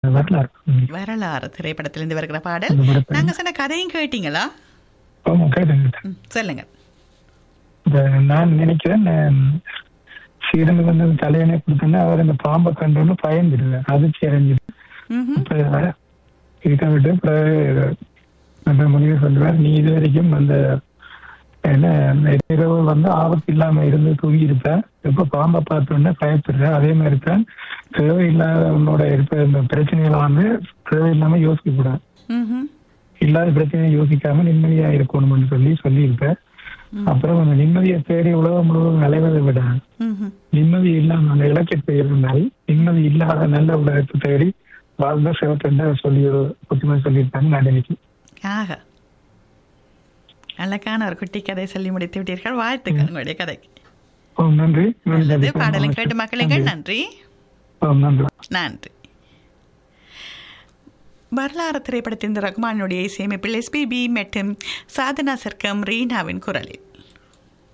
அந்த வரலாறு ம். வரலாறு திரைப்படத்திலிருந்து வருகிற பாடல் அந்த படத்துல- நாங்க சொன்ன கதையும் கேட்டீங்களா ஆமா கேட்டேன் கேட்டேன் ம், சொல்லுங்க இந்த நான் நினைக்கிறேன் நான் சீரனுக்கு வந்து அந்த தலையணை கொடுத்தோன்னா அவர் அந்த பாம்பை கண்டோன்னு பயந்துடுவேன் அதிர்ச்சி அடைஞ்சிட்டு ம்ஹும். இப்ப இருக்க விட்டு பிறகு அந்த முடிவு சொல்லுவார் நீ இது வரைக்கும் அந்த என்ன அந்த இரவு வந்து ஆபத்து இல்லாம இருந்து தூங்கி இருப்பேன் எப்ப பாம்பை பார்த்தோன்னே பயப்படுற அதே மாதிரி தான் தேவையில்லாத உன்னோட இருப்ப இந்த பிரச்சனைகளை வந்து தேவையில்லாம யோசிக்க கூடாது ம்ஹும். இல்லாத பிரச்சனையை யோசிக்காம நிம்மதியா இருக்கணும்னு சொல்லி சொல்லியிருப்பேன் அப்புறம் அந்த நிம்மதியை தேடி உலகம் முழுவதும் அலைவதை விட ம்ஹும். நிம்மதி இல்லாம அந்த இலக்கியத்தை இருந்தால் நிம்மதி இல்லாத நல்ல உலகத்தை தேடி வாழ்ந்த சிவத்தண்ட சொல்லி ஒரு புத்திமதி சொல்லியிருப்பாங்க நான் நினைக்கிறேன் ஆக அழகான ஒரு குட்டி கதை சொல்லி முடித்து விட்டீர்கள் வாழ்த்துக்கள் உங்களுடைய கதைக்கு ஓ நன்றி நல்லது பாடலும் கேட்டு மக்களுங்கள் நன்றி ஓ நன்றி நன்றி வரலாறு திரைப்படத்தின் ரகுமானுடைய இசையமைப்பில் எஸ்பிபி மற்றும் சாதனா சர்க்கம் ரீனாவின் குரலில்